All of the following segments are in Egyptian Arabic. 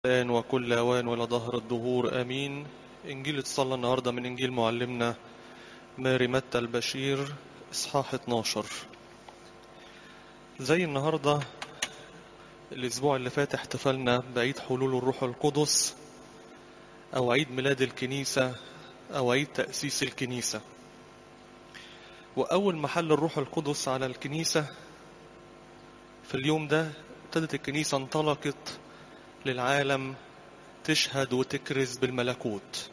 الآن وكل أوان ولا ظهر الدهور آمين إنجيل اتصلى النهاردة من إنجيل معلمنا ماري متى البشير إصحاح 12 زي النهاردة الأسبوع اللي فات احتفلنا بعيد حلول الروح القدس أو عيد ميلاد الكنيسة أو عيد تأسيس الكنيسة وأول محل الروح القدس على الكنيسة في اليوم ده ابتدت الكنيسة انطلقت للعالم تشهد وتكرز بالملكوت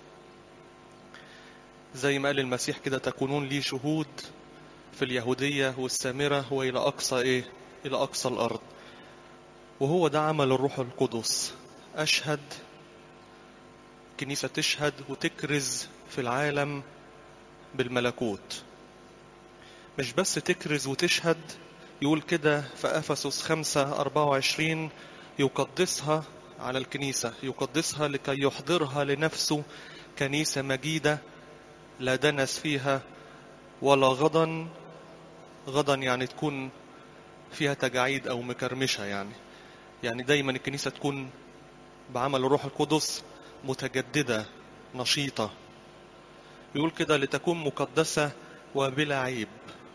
زي ما قال المسيح كده تكونون لي شهود في اليهودية والسامرة وإلى أقصى إيه إلى أقصى الأرض وهو ده عمل الروح القدس أشهد كنيسة تشهد وتكرز في العالم بالملكوت مش بس تكرز وتشهد يقول كده في أفسس 5 24 يقدسها على الكنيسة يقدسها لكي يحضرها لنفسه كنيسة مجيدة لا دنس فيها ولا غضن غضن يعني تكون فيها تجاعيد أو مكرمشة يعني يعني دايما الكنيسة تكون بعمل الروح القدس متجددة نشيطة يقول كده لتكون مقدسة وبلا عيب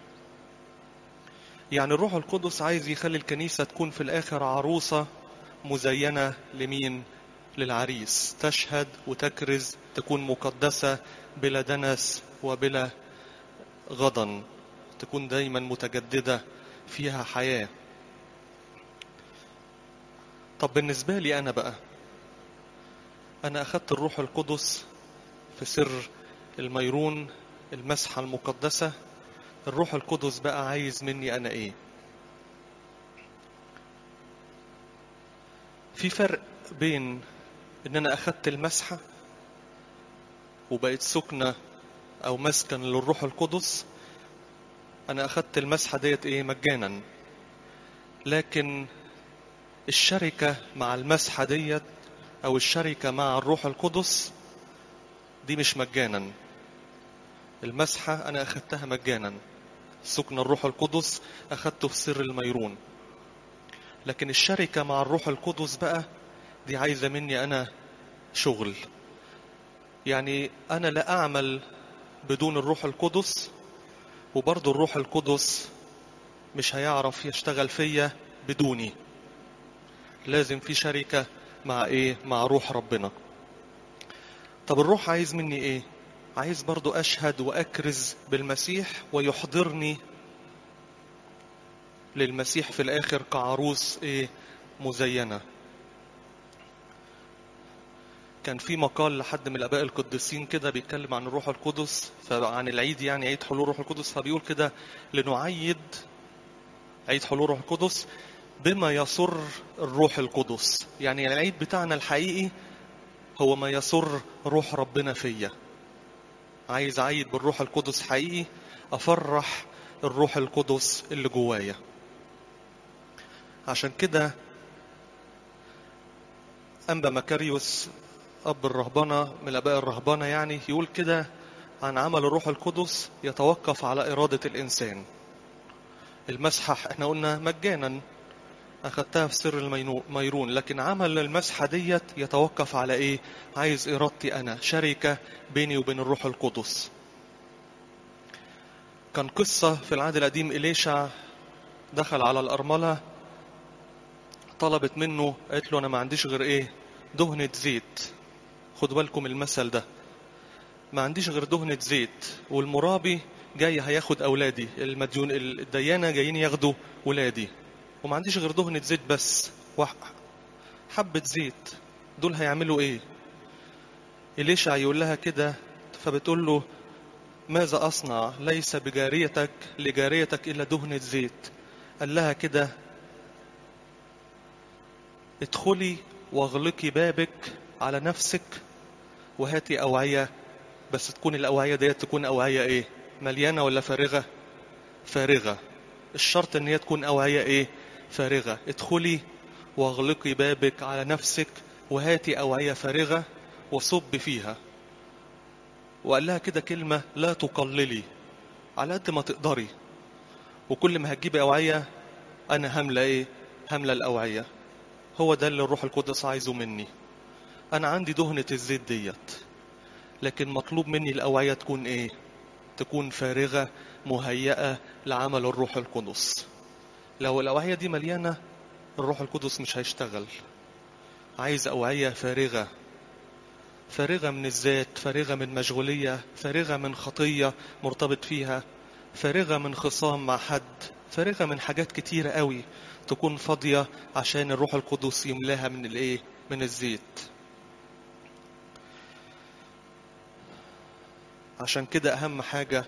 يعني الروح القدس عايز يخلي الكنيسة تكون في الآخر عروسة مزينة لمين؟ للعريس تشهد وتكرز تكون مقدسة بلا دنس وبلا غضن تكون دايما متجددة فيها حياة طب بالنسبة لي أنا بقى أنا أخدت الروح القدس في سر الميرون المسحة المقدسة الروح القدس بقى عايز مني أنا إيه في فرق بين ان انا اخدت المسحة وبقيت سكنة او مسكن للروح القدس انا اخدت المسحة ديت ايه مجانا لكن الشركة مع المسحة ديت او الشركة مع الروح القدس دي مش مجانا المسحة انا اخدتها مجانا سكن الروح القدس اخدته في سر الميرون لكن الشركة مع الروح القدس بقى دي عايزة مني أنا شغل يعني أنا لا أعمل بدون الروح القدس وبرضه الروح القدس مش هيعرف يشتغل فيا بدوني لازم في شركة مع إيه مع روح ربنا طب الروح عايز مني إيه عايز برضه أشهد وأكرز بالمسيح ويحضرني للمسيح في الآخر كعروس إيه مزينة كان في مقال لحد من الآباء القديسين كده بيتكلم عن الروح القدس فعن العيد يعني عيد حلول الروح القدس فبيقول كده لنعيد عيد حلول الروح القدس بما يسر الروح القدس يعني العيد بتاعنا الحقيقي هو ما يسر روح ربنا فيا عايز عيد بالروح القدس حقيقي أفرح الروح القدس اللي جوايا عشان كده أنبا مكاريوس أب الرهبنة من الآباء الرهبنة يعني يقول كده عن عمل الروح القدس يتوقف على إرادة الإنسان المسحة احنا قلنا مجانا أخدتها في سر الميرون لكن عمل المسحة ديت يتوقف على إيه عايز إرادتي أنا شركة بيني وبين الروح القدس كان قصة في العهد القديم إليشع دخل على الأرملة طلبت منه قالت له أنا ما عنديش غير إيه دهنة زيت خدوا بالكم المثل ده ما عنديش غير دهنة زيت والمرابي جاي هياخد أولادي المديون الديانة جايين ياخدوا ولادي وما عنديش غير دهنة زيت بس حبة زيت دول هيعملوا إيه إليشع يقول لها كده فبتقول له ماذا أصنع ليس بجاريتك لجاريتك إلا دهنة زيت قال لها كده ادخلي واغلقي بابك على نفسك وهاتي أوعية بس تكون الأوعية ديت تكون أوعية إيه مليانة ولا فارغة فارغة الشرط إن هي تكون أوعية إيه فارغة ادخلي واغلقي بابك على نفسك وهاتي أوعية فارغة وصب فيها وقال لها كده كلمة لا تقللي على قد ما تقدري وكل ما هتجيبي أوعية أنا هملة إيه هملة الأوعية هو ده اللي الروح القدس عايزه مني انا عندي دهنة الزيت ديت لكن مطلوب مني الاوعية تكون ايه تكون فارغة مهيئة لعمل الروح القدس لو الاوعية دي مليانة الروح القدس مش هيشتغل عايز اوعية فارغة فارغة من الذات فارغة من مشغولية فارغة من خطية مرتبط فيها فارغة من خصام مع حد فارغة من حاجات كتيرة قوي تكون فاضية عشان الروح القدس يملاها من الايه من الزيت عشان كده اهم حاجة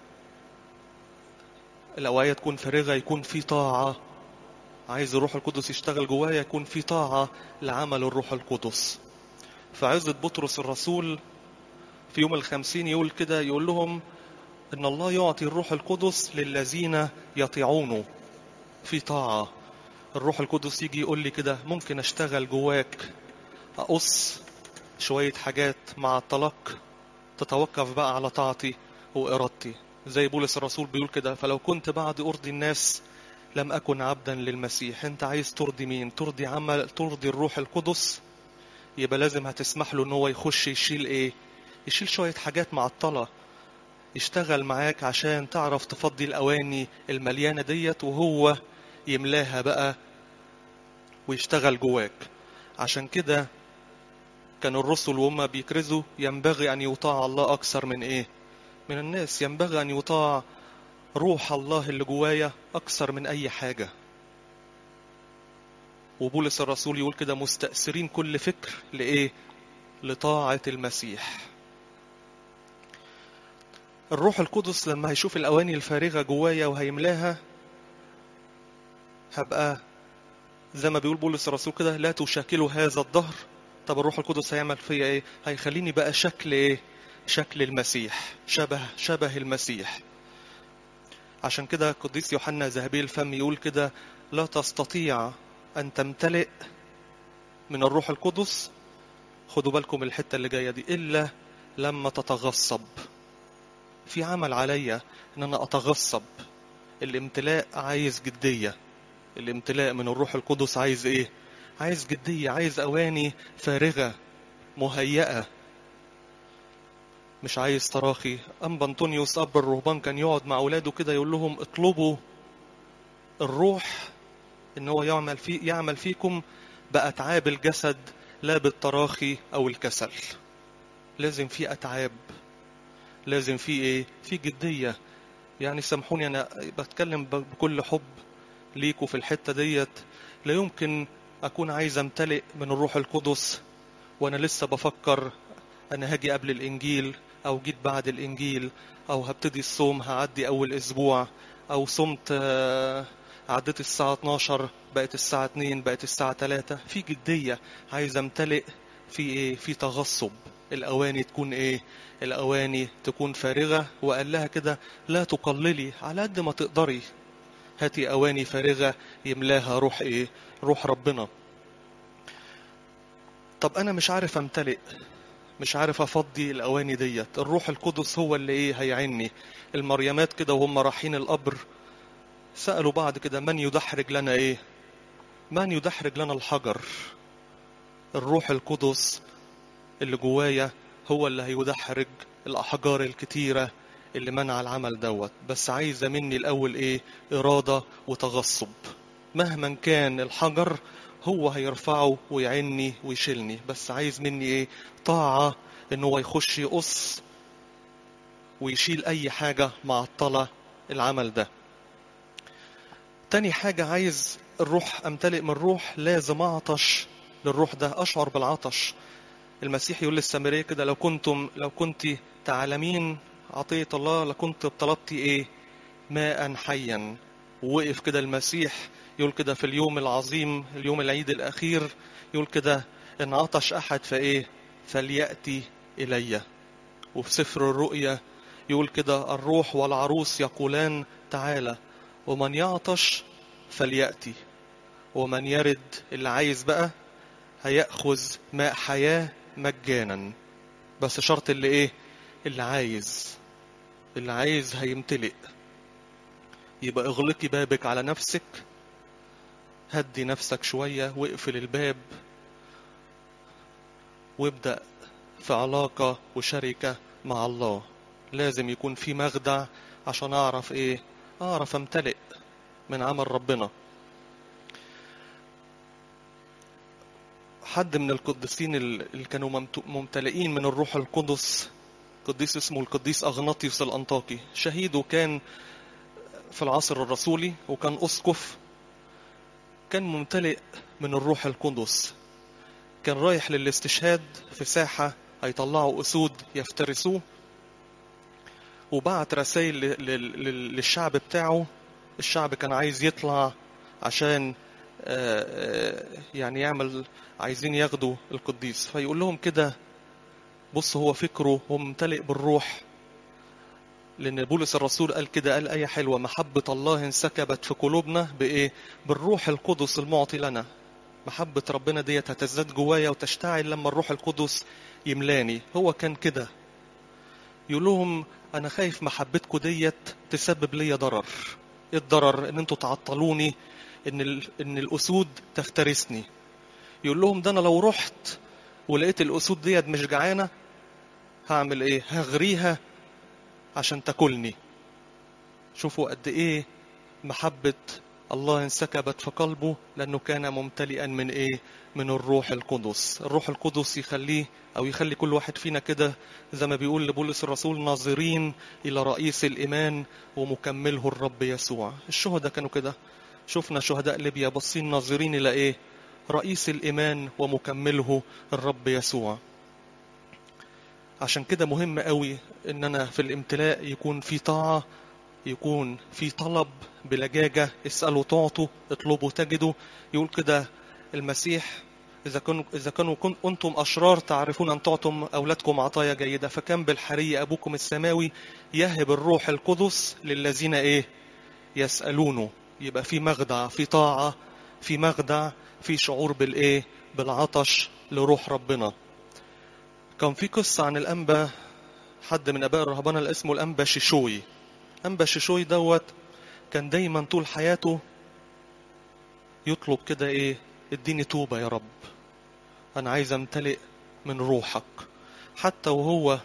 الاوعية تكون فارغة يكون في طاعة عايز الروح القدس يشتغل جوايا يكون في طاعة لعمل الروح القدس فعزة بطرس الرسول في يوم الخمسين يقول كده يقول لهم ان الله يعطي الروح القدس للذين يطيعونه في طاعة الروح القدس يجي يقول لي كده ممكن اشتغل جواك اقص شوية حاجات مع الطلاق تتوقف بقى على طاعتي وارادتي زي بولس الرسول بيقول كده فلو كنت بعد ارضي الناس لم اكن عبدا للمسيح انت عايز ترضي مين ترضي عمل ترضي الروح القدس يبقى لازم هتسمح له ان هو يخش يشيل ايه يشيل شوية حاجات معطلة يشتغل معاك عشان تعرف تفضي الأواني المليانة ديت وهو يملاها بقى ويشتغل جواك عشان كده كان الرسل وهم بيكرزوا ينبغي أن يطاع الله أكثر من إيه من الناس ينبغي أن يطاع روح الله اللي جوايا أكثر من أي حاجة وبولس الرسول يقول كده مستأثرين كل فكر لإيه لطاعة المسيح الروح القدس لما هيشوف الأواني الفارغة جوايا وهيملاها هبقى زي ما بيقول بولس الرسول كده لا تشاكلوا هذا الظهر طب الروح القدس هيعمل فيا ايه هيخليني بقى شكل ايه شكل المسيح شبه شبه المسيح عشان كده قديس يوحنا ذهبي الفم يقول كده لا تستطيع ان تمتلئ من الروح القدس خدوا بالكم الحتة اللي جاية دي إلا لما تتغصب في عمل عليا ان انا اتغصب الامتلاء عايز جدية الامتلاء من الروح القدس عايز ايه عايز جدية عايز اواني فارغة مهيئة مش عايز تراخي ام بنطونيوس اب الرهبان كان يقعد مع اولاده كده يقول لهم اطلبوا الروح ان هو يعمل في يعمل فيكم باتعاب الجسد لا بالتراخي او الكسل لازم في اتعاب لازم في ايه في جدية يعني سامحوني انا بتكلم بكل حب ليكوا في الحتة ديت لا يمكن اكون عايز امتلئ من الروح القدس وانا لسه بفكر انا هاجي قبل الانجيل او جيت بعد الانجيل او هبتدي الصوم هعدي اول اسبوع او صمت عديت الساعة 12 بقت الساعة 2 بقت الساعة 3 في جدية عايز امتلئ في ايه في تغصب الاواني تكون ايه الاواني تكون فارغة وقال لها كده لا تقللي على قد ما تقدري هاتي اواني فارغة يملاها روح ايه روح ربنا طب انا مش عارف امتلئ مش عارف افضي الاواني ديت الروح القدس هو اللي ايه هيعني المريمات كده وهم رايحين القبر سألوا بعض كده من يدحرج لنا ايه من يدحرج لنا الحجر الروح القدس اللي جوايا هو اللي هيدحرج الأحجار الكتيرة اللي منع العمل دوت بس عايزة مني الأول إيه إرادة وتغصب مهما كان الحجر هو هيرفعه ويعني ويشيلني بس عايز مني إيه طاعة إن هو يخش يقص ويشيل أي حاجة معطلة العمل ده تاني حاجة عايز الروح أمتلئ من الروح لازم أعطش للروح ده أشعر بالعطش المسيح يقول للسامرية كده لو كنتم لو كنت تعلمين عطية الله لكنت طلبتي ايه ماء حيا ووقف كده المسيح يقول كده في اليوم العظيم اليوم العيد الأخير يقول كده إن عطش أحد فإيه فليأتي إلي وفي سفر الرؤيا يقول كده الروح والعروس يقولان تعالى ومن يعطش فليأتي ومن يرد اللي عايز بقى هيأخذ ماء حياة مجانا بس شرط اللي ايه اللي عايز اللي عايز هيمتلئ يبقى اغلقي بابك على نفسك هدي نفسك شوية واقفل الباب وابدأ في علاقة وشركة مع الله لازم يكون في مخدع عشان أعرف إيه أعرف أمتلئ من عمل ربنا حد من القديسين اللي كانوا ممت- ممتلئين من الروح القدس قديس اسمه القديس أغناطيوس الأنطاكي شهيد وكان في العصر الرسولي وكان أسقف كان ممتلئ من الروح القدس كان رايح للاستشهاد في ساحة هيطلعوا أسود يفترسوه وبعت رسائل ل- لل- لل- للشعب بتاعه الشعب كان عايز يطلع عشان آه، آه، يعني يعمل عايزين ياخدوا القديس فيقول لهم كده بص هو فكره هو ممتلئ بالروح لأن بولس الرسول قال كده قال آية حلوة محبة الله انسكبت في قلوبنا بإيه؟ بالروح القدس المعطي لنا محبة ربنا ديت هتزداد جوايا وتشتعل لما الروح القدس يملاني هو كان كده يقول لهم أنا خايف محبتكم ديت تسبب لي ضرر إيه الضرر؟ إن أنتوا تعطلوني إن ال... إن الأسود تفترسني يقول لهم ده أنا لو رحت ولقيت الأسود ديت مش جعانة هعمل إيه؟ هغريها عشان تاكلني شوفوا قد ايه محبة الله انسكبت في قلبه لأنه كان ممتلئا من ايه من الروح القدس الروح القدس يخليه أو يخلي كل واحد فينا كده زي ما بيقول لبولس الرسول ناظرين إلى رئيس الإيمان ومكمله الرب يسوع الشهداء كانوا كده شفنا شهداء ليبيا باصين ناظرين إلى ايه رئيس الإيمان ومكمله الرب يسوع عشان كده مهم قوي ان انا في الامتلاء يكون في طاعة يكون في طلب بلجاجة اسألوا تعطوا اطلبوا تجدوا يقول كده المسيح إذا كانوا إذا كانوا كن- أنتم أشرار تعرفون أن تعطوا أولادكم عطايا جيدة فكم بالحري أبوكم السماوي يهب الروح القدس للذين إيه يسألونه يبقى في مخدع في طاعة في مخدع في شعور بالإيه بالعطش لروح ربنا كان في قصة عن الأنبا حد من آباء الرهبنة اللي اسمه الأنبا شيشوي أنبا شيشوي دوت كان دايما طول حياته يطلب كده إيه اديني توبة يا رب أنا عايز أمتلئ من روحك حتى وهو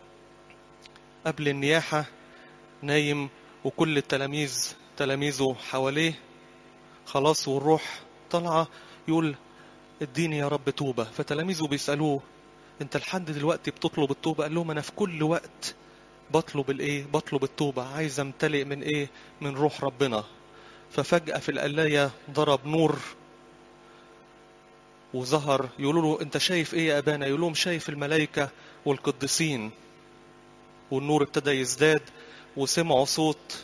قبل النياحة نايم وكل التلاميذ تلاميذه حواليه خلاص والروح طالعة يقول اديني يا رب توبة فتلاميذه بيسألوه انت لحد دلوقتي بتطلب التوبة قال لهم انا في كل وقت بطلب الايه بطلب التوبة عايز امتلئ من ايه من روح ربنا ففجأة في القلاية ضرب نور وظهر يقولوا له انت شايف ايه يا ابانا يقول لهم شايف الملائكة والقديسين والنور ابتدى يزداد وسمعوا صوت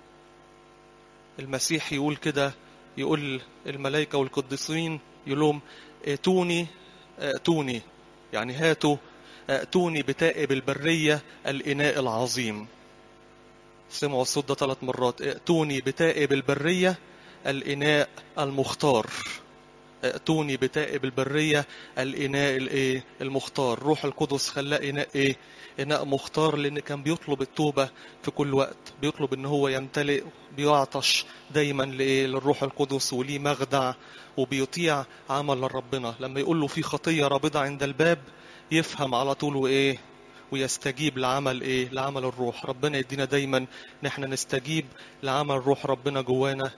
المسيح يقول كده يقول الملائكة والقديسين يقول لهم ائتوني ائتوني يعني هاتوا ائتوني بتائب البرية الإناء العظيم سمعوا الصوت ده ثلاث مرات ائتوني بتائب البرية الإناء المختار ائتوني بتائب البرية الإناء الإيه المختار روح القدس خلاه إناء إيه إناء مختار لأن كان بيطلب التوبة في كل وقت بيطلب إن هو يمتلئ بيعطش دايما لإيه للروح القدس وليه مخدع وبيطيع عمل ربنا لما يقول له في خطية رابضة عند الباب يفهم على طول وإيه ويستجيب لعمل ايه لعمل الروح ربنا يدينا دايما ان احنا نستجيب لعمل روح ربنا جوانا